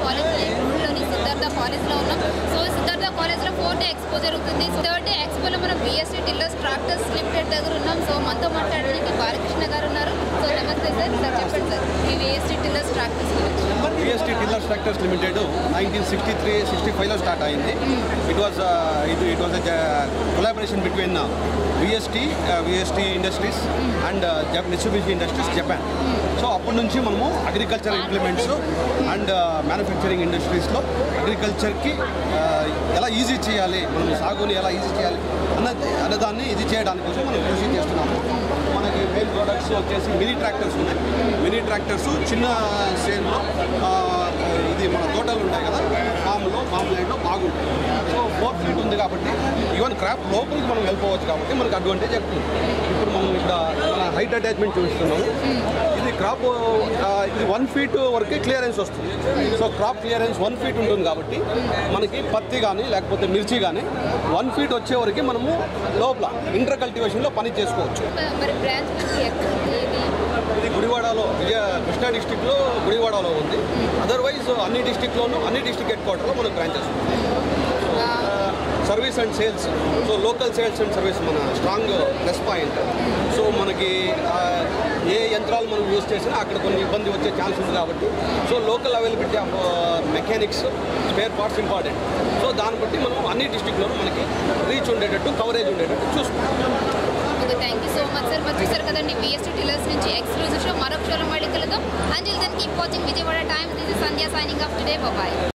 college లోని సిద్ధార్థ కాలేజ్లో ఉన్నాం సో సిద్ధార్థ కాలేజ్లో ఫోర్ డే ఎక్స్పో జరుగుతుంది సో థర్డ్ డే ఎక్స్పోలో మనం బిఎస్సీ టిల్లర్స్ ట్రాక్టర్స్ లిమిటెడ్ దగ్గర ఉన్నాం సో మనతో మాట్లాడడానికి బాలకృష్ణ గారు ఉన్నారు సో నమస్తే సార్ సార్ చెప్పండి సార్ ఈ బిఎస్సీ టిల్లర్స్ ట్రాక్టర్స్ గురించి VST tillers tractors limited nineteen sixty three sixty ఫైవ్లో స్టార్ట్ అయింది it was it it was collaboration between VST VST industries and Mitsubishi industries Japan so అప్పటి నుంచి మనము అగ్రికల్చర్ ఇంప్లిమెంట్స్ అండ్ మ్యానుఫ్యాక్చరింగ్ ఇండస్ట్రీస్లో అగ్రికల్చర్కి ఎలా ఈజీ చేయాలి మనం సాగుని ఎలా ఈజీ చేయాలి అన్నది అన్నదాన్ని ఇది చేయడానికి కోసం మనం కృషి చేస్తున్నాము మనకి మెయిన్ ప్రొడక్ట్స్ వచ్చేసి మినీ ట్రాక్టర్స్ ఉన్నాయి మినీ ట్రాక్టర్స్ చిన్న సేల్లో ఇది మన తోటలు ఉంటాయి కదా ఫామ్లో ఫామ్ ల్యాండ్లో బాగుంటాయి సో ఫోర్ ఫీట్ ఉంది కాబట్టి ఈవెన్ క్రాప్ లోపలికి మనం వెళ్ళిపోవచ్చు కాబట్టి మనకు అడ్వాంటేజ్ ఎక్కువ ఇప్పుడు మనం ఇక్కడ మన హైట్ అటాచ్మెంట్ చూస్తున్నాము ఇది క్రాప్ ఆ, ఇది వన్ ఫీట్ వరకే క్లియరెన్స్ వస్తుంది so crop clearance one feet ఉంటుంది కాబట్టి మనకి పత్తి కానీ లేకపోతే మిర్చి కానీ వన్ ఫీట్ వచ్చే వరకు మనము లోపల ఇంటర్ కల్టివేషన్లో పని చేసుకోవచ్చు మరి బ్రాంచ్ మనకి ఎక్కడ ఉంది ఇది ఇది గుడివాడలో విజయ కృష్ణా డిస్టిక్లో గుడివాడలో ఉంది అదర్వైజ్ అన్ని డిస్టిక్లోనూ అన్ని డిస్టిక్ హెడ్ క్వార్టర్లో మనకు బ్రాంచెస్ ఉన్నాయి service and sales so local sales and service మన స్ట్రాంగ్ ప్లస్ పాయింట్ సో మనకి ఆ, ఏ యంత్రాలు మనం యూజ్ చేసినా అక్కడ కొన్ని ఇబ్బంది వచ్చే ఛాన్స్ ఉంది కాబట్టి so local availability of mechanics spare parts important so దాన్ని బట్టి మనం అన్ని డిస్టిక్లోనూ మనకి రీచ్ ఉండేటట్టు కవరేజ్ ఉండేటట్టు చూసుకుంటాం okay thank you so much sir మరి చూసారు కదండి బిఎస్టీ టిల్లర్స్ నుంచి ఎక్స్క్లూజివ్ షో మరొక షోలో మళ్ళీ కలుద్దాం until then keep watching Vijayawada Times this is Sandhya signing off today bye